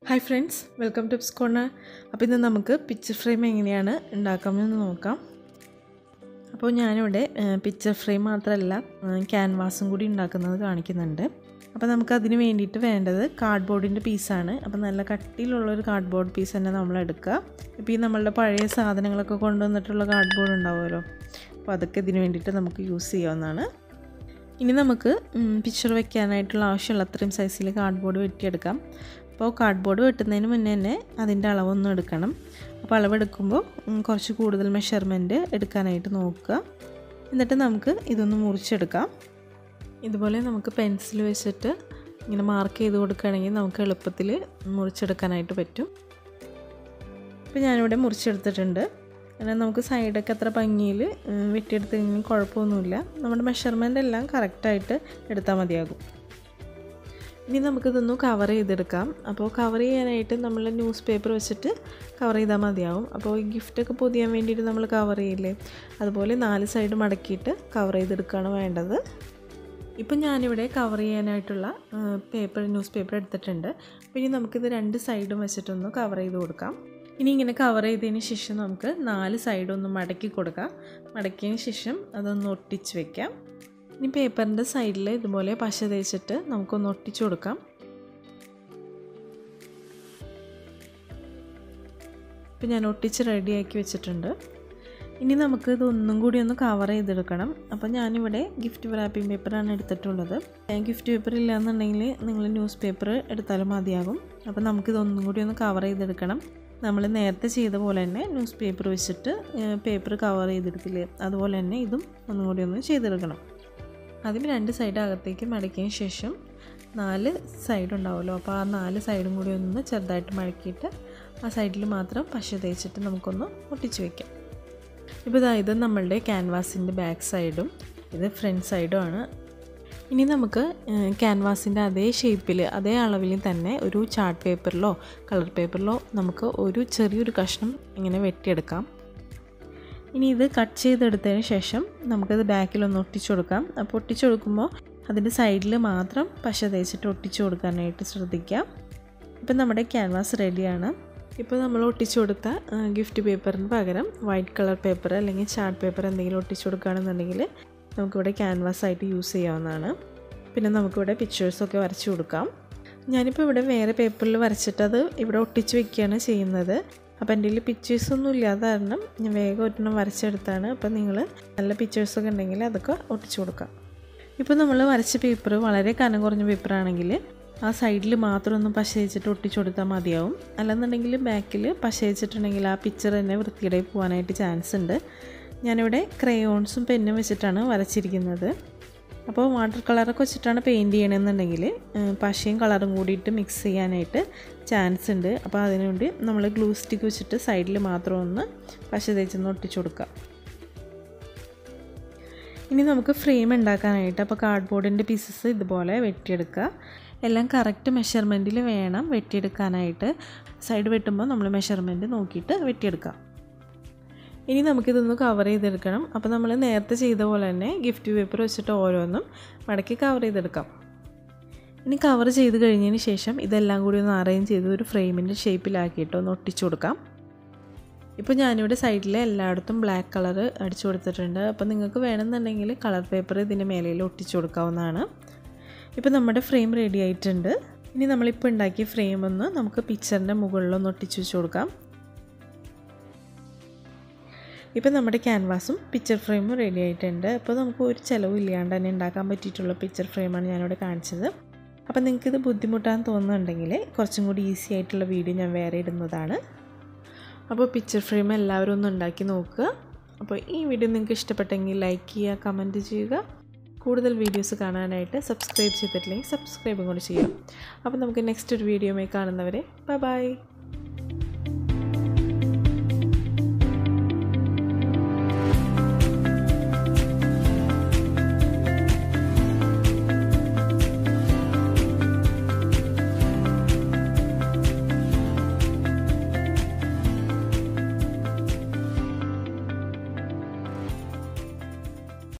hi friends welcome to corner അപ്പോൾ ഇന്ന് നമുക്ക് പിക്ചർ ഫ്രെയിം എങ്ങനെയാണ് ഉണ്ടാക്കാമെന്ന് നോക്കാം അപ്പോൾ ഞാനിവിടെ പിക്ചർ ഫ്രെയിം മാത്രമല്ല ക്യാൻവാസും കൂടി ഉണ്ടാക്കുന്നത് കാണിക്കുന്നുണ്ട് അപ്പോൾ നമുക്ക് അതിന് വേണ്ടിയിട്ട് വേണ്ടത് കാർഡ്ബോർഡിൻ്റെ പീസാണ് അപ്പോൾ നല്ല കട്ടിയിലുള്ളൊരു കാർഡ്ബോർഡ് പീസ് തന്നെ നമ്മൾ എടുക്കുക ഇപ്പോൾ ഈ നമ്മളുടെ പഴയ സാധനങ്ങളൊക്കെ കൊണ്ടുവന്നിട്ടുള്ള കാർഡ്ബോർഡ് ഉണ്ടാവുമല്ലോ അപ്പോൾ അതൊക്കെ ഇതിന് വേണ്ടിയിട്ട് നമുക്ക് യൂസ് ചെയ്യാവുന്നതാണ് ഇനി നമുക്ക് പിക്ചർ വെക്കാനായിട്ടുള്ള ആവശ്യമുള്ള അത്രയും സൈസിൽ കാർഡ്ബോർഡ് വെട്ടിയെടുക്കാം അപ്പോൾ കാർഡ്ബോർഡ് വെട്ടുന്നതിന് മുന്നേ തന്നെ അതിൻ്റെ അളവൊന്നും എടുക്കണം അപ്പോൾ അളവെടുക്കുമ്പോൾ കുറച്ച് കൂടുതൽ മെഷർമെൻറ്റ് എടുക്കാനായിട്ട് നോക്കുക എന്നിട്ട് നമുക്ക് ഇതൊന്ന് മുറിച്ചെടുക്കാം ഇതുപോലെ നമുക്ക് പെൻസിൽ വെച്ചിട്ട് ഇങ്ങനെ മാർക്ക് ചെയ്ത് കൊടുക്കുകയാണെങ്കിൽ നമുക്ക് എളുപ്പത്തിൽ മുറിച്ചെടുക്കാനായിട്ട് പറ്റും ഇപ്പോൾ ഞാനിവിടെ മുറിച്ചെടുത്തിട്ടുണ്ട് അങ്ങനെ നമുക്ക് സൈഡൊക്കെ അത്ര ഭംഗിയിൽ വെട്ടിയെടുത്ത് കഴിഞ്ഞാൽ കുഴപ്പമൊന്നുമില്ല നമ്മുടെ മെഷർമെൻ്റ് എല്ലാം കറക്റ്റായിട്ട് എടുത്താൽ മതിയാകും ഇനി നമുക്കിതൊന്ന് കവർ ചെയ്തെടുക്കാം അപ്പോൾ കവർ ചെയ്യാനായിട്ട് നമ്മൾ ന്യൂസ് പേപ്പർ വെച്ചിട്ട് കവർ ചെയ്താൽ മതിയാവും അപ്പോൾ ഈ ഗിഫ്റ്റൊക്കെ പൊതിയാൻ വേണ്ടിയിട്ട് നമ്മൾ കവർ ചെയ്യില്ലേ അതുപോലെ നാല് സൈഡ് മടക്കിയിട്ട് കവർ ചെയ്തെടുക്കുകയാണ് വേണ്ടത് ഇപ്പം ഞാനിവിടെ കവർ ചെയ്യാനായിട്ടുള്ള പേപ്പർ ന്യൂസ് പേപ്പർ എടുത്തിട്ടുണ്ട് അപ്പോൾ ഇനി നമുക്കിത് രണ്ട് സൈഡും വെച്ചിട്ടൊന്ന് കവർ ചെയ്ത് കൊടുക്കാം ഇനി ഇങ്ങനെ കവർ ചെയ്തതിന് ശേഷം നമുക്ക് നാല് സൈഡും ഒന്ന് മടക്കി കൊടുക്കാം മടക്കിയതിന് ശേഷം അതൊന്ന് ഒട്ടിച്ച് വെക്കാം ഇനി പേപ്പറിൻ്റെ സൈഡിൽ ഇതുപോലെ പശ തേച്ചിട്ട് നമുക്കൊന്ന് ഒട്ടിച്ചു കൊടുക്കാം ഇപ്പം ഞാൻ ഒട്ടിച്ച് റെഡിയാക്കി വെച്ചിട്ടുണ്ട് ഇനി നമുക്ക് ഇതൊന്നും കൂടി ഒന്ന് കവർ ചെയ്തെടുക്കണം അപ്പോൾ ഞാനിവിടെ ഗിഫ്റ്റ് റാപ്പിംഗ് പേപ്പറാണ് എടുത്തിട്ടുള്ളത് ഗിഫ്റ്റ് പേപ്പർ ഇല്ലയെന്നുണ്ടെങ്കിൽ നിങ്ങൾ ന്യൂസ് പേപ്പർ എടുത്താലും മതിയാകും അപ്പോൾ നമുക്കിതൊന്നും കൂടി ഒന്ന് കവർ ചെയ്തെടുക്കണം നമ്മൾ നേരത്തെ ചെയ്ത പോലെ തന്നെ ന്യൂസ് പേപ്പർ വെച്ചിട്ട് പേപ്പർ കവർ ചെയ്തെടുക്കില്ലേ അതുപോലെ തന്നെ ഇതും ഒന്നും കൂടി ഒന്ന് ചെയ്തെടുക്കണം ആദ്യം രണ്ട് സൈഡ് അകത്തേക്ക് മടക്കിയതിന് ശേഷം നാല് സൈഡ് ഉണ്ടാവുമല്ലോ അപ്പോൾ ആ നാല് സൈഡും കൂടി ഒന്ന് ചെറുതായിട്ട് മടക്കിയിട്ട് ആ സൈഡിൽ മാത്രം പശ തേച്ചിട്ട് നമുക്കൊന്ന് ഒട്ടിച്ച് വെക്കാം ഇപ്പോൾ ഇതാ ഇത് നമ്മളുടെ ക്യാൻവാസിൻ്റെ ബാക്ക് സൈഡും ഇത് ഫ്രണ്ട് സൈഡും ആണ് ഇനി നമുക്ക് ക്യാൻവാസിൻ്റെ അതേ ഷേപ്പിൽ അതേ അളവിൽ തന്നെ ഒരു ചാർട്ട് പേപ്പറിലോ കളർ പേപ്പറിലോ നമുക്ക് ഒരു ചെറിയൊരു കഷ്ണം ഇങ്ങനെ വെട്ടിയെടുക്കാം ഇനി ഇത് കട്ട് ചെയ്തെടുത്തതിന് ശേഷം നമുക്കത് ബാക്കിലൊന്ന് ഒട്ടിച്ചു കൊടുക്കാം അപ്പോൾ ഒട്ടിച്ചു കൊടുക്കുമ്പോൾ അതിൻ്റെ സൈഡിൽ മാത്രം പശ തേച്ചിട്ട് ഒട്ടിച്ചു കൊടുക്കാനായിട്ട് ശ്രദ്ധിക്കാം ഇപ്പം നമ്മുടെ ക്യാൻവാസ് റെഡിയാണ് ഇപ്പോൾ നമ്മൾ ഒട്ടിച്ചു കൊടുത്ത ഗിഫ്റ്റ് പേപ്പറിന് പകരം വൈറ്റ് കളർ പേപ്പർ അല്ലെങ്കിൽ ചാർട്ട് പേപ്പർ എന്തെങ്കിലും ഒട്ടിച്ചു കൊടുക്കുകയാണെന്നുണ്ടെങ്കിൽ നമുക്കിവിടെ ക്യാൻവാസ് ആയിട്ട് യൂസ് ചെയ്യാവുന്നതാണ് പിന്നെ നമുക്കിവിടെ പിക്ചേഴ്സൊക്കെ വരച്ചു കൊടുക്കാം ഞാനിപ്പോൾ ഇവിടെ വേറെ പേപ്പറിൽ വരച്ചിട്ട് അത് ഇവിടെ ഒട്ടിച്ച് വെക്കുകയാണ് ചെയ്യുന്നത് അപ്പോൾ എൻ്റെ കയ്യിൽ പിക്ചേഴ്സൊന്നും ഇല്ലാത്ത കാരണം ഞാൻ വേഗം ഒരെണ്ണം വരച്ചെടുത്താണ് അപ്പോൾ നിങ്ങൾ നല്ല പിക്ചേഴ്സൊക്കെ ഉണ്ടെങ്കിൽ അതൊക്കെ ഒട്ടിച്ചു കൊടുക്കാം ഇപ്പോൾ നമ്മൾ വരച്ച പേപ്പർ വളരെ കനം കുറഞ്ഞ പേപ്പറാണെങ്കിൽ ആ സൈഡിൽ മാത്രം ഒന്ന് പശ വെച്ചിട്ട് ഒട്ടിച്ചു കൊടുത്താൽ മതിയാവും അല്ലെന്നുണ്ടെങ്കിൽ ബാക്കിൽ പശ വെച്ചിട്ടുണ്ടെങ്കിൽ ആ പിക്ചർ തന്നെ വൃത്തിയുടെ പോകാനായിട്ട് ചാൻസ് ഉണ്ട് ഞാനിവിടെ ക്രയോൺസും പെന്നും വെച്ചിട്ടാണ് വരച്ചിരിക്കുന്നത് അപ്പോൾ വാട്ടർ കളറൊക്കെ വെച്ചിട്ടാണ് പെയിൻറ്റ് ചെയ്യണമെന്നുണ്ടെങ്കിൽ പശയും കളറും കൂടിയിട്ട് മിക്സ് ചെയ്യാനായിട്ട് ചാൻസ് ഉണ്ട് അപ്പോൾ അതിനുവേണ്ടി നമ്മൾ ഗ്ലൂ സ്റ്റിക്ക് വെച്ചിട്ട് സൈഡിൽ മാത്രം ഒന്ന് പശ തേച്ചൊന്ന് ഒട്ടിച്ചു കൊടുക്കാം ഇനി നമുക്ക് ഫ്രെയിം ഉണ്ടാക്കാനായിട്ട് അപ്പോൾ കാർഡ്ബോർഡിൻ്റെ പീസസ് ഇതുപോലെ വെട്ടിയെടുക്കുക എല്ലാം കറക്റ്റ് മെഷർമെൻറ്റിൽ വേണം വെട്ടിയെടുക്കാനായിട്ട് സൈഡ് വെട്ടുമ്പോൾ നമ്മൾ മെഷർമെൻറ്റ് നോക്കിയിട്ട് വെട്ടിയെടുക്കാം ഇനി നമുക്കിതൊന്ന് കവർ ചെയ്തെടുക്കണം അപ്പോൾ നമ്മൾ നേരത്തെ ചെയ്ത പോലെ തന്നെ ഗിഫ്റ്റ് പേപ്പർ വെച്ചിട്ട് ഓരോന്നും മടക്കി കവർ ചെയ്തെടുക്കാം ഇനി കവർ ചെയ്ത് കഴിഞ്ഞതിന് ശേഷം ഇതെല്ലാം കൂടി ഒന്ന് അറേഞ്ച് ചെയ്ത് ഒരു ഫ്രെയിമിൻ്റെ ഷേപ്പിലാക്കിയിട്ട് ഒന്ന് ഒട്ടിച്ചു കൊടുക്കാം ഇപ്പോൾ ഞാനിവിടെ സൈഡിൽ എല്ലായിടത്തും ബ്ലാക്ക് കളർ അടിച്ചു കൊടുത്തിട്ടുണ്ട് അപ്പോൾ നിങ്ങൾക്ക് വേണമെന്നുണ്ടെങ്കിൽ കളർ പേപ്പർ ഇതിൻ്റെ മേലയിൽ ഒട്ടിച്ചു കൊടുക്കാവുന്നതാണ് ഇപ്പോൾ നമ്മുടെ ഫ്രെയിം റെഡി ആയിട്ടുണ്ട് ഇനി നമ്മളിപ്പോൾ ഉണ്ടാക്കിയ ഫ്രെയിം ഒന്ന് നമുക്ക് പിക്ചറിൻ്റെ മുകളിലൊന്ന് ഒട്ടിച്ചു വെച്ച് കൊടുക്കാം ഇപ്പോൾ നമ്മുടെ ക്യാൻവാസും പിക്ചർ ഫ്രെയിമും റെഡി ആയിട്ടുണ്ട് അപ്പോൾ നമുക്ക് ഒരു ചിലവും ഇല്ലാണ്ട് തന്നെ ഉണ്ടാക്കാൻ പറ്റിയിട്ടുള്ള പിക്ചർ ഫ്രെയിമാണ് ഞാനിവിടെ കാണിച്ചത് അപ്പോൾ നിങ്ങൾക്കിത് ബുദ്ധിമുട്ടാന്ന് തോന്നുന്നുണ്ടെങ്കിൽ കുറച്ചും കൂടി ഈസി ആയിട്ടുള്ള വീഡിയോ ഞാൻ വേറെ ഇടുന്നതാണ് അപ്പോൾ പിക്ചർ ഫ്രെയിം എല്ലാവരും ഒന്ന് ഉണ്ടാക്കി നോക്കുക അപ്പോൾ ഈ വീഡിയോ നിങ്ങൾക്ക് ഇഷ്ടപ്പെട്ടെങ്കിൽ ലൈക്ക് ചെയ്യുക കമൻറ്റ് ചെയ്യുക കൂടുതൽ വീഡിയോസ് കാണാനായിട്ട് സബ്സ്ക്രൈബ് ചെയ്തിട്ടില്ലെങ്കിൽ സബ്സ്ക്രൈബും കൂടി ചെയ്യുക അപ്പോൾ നമുക്ക് നെക്സ്റ്റ് ഒരു വീഡിയോയുമായി കാണുന്നവരെ ബൈ ബൈ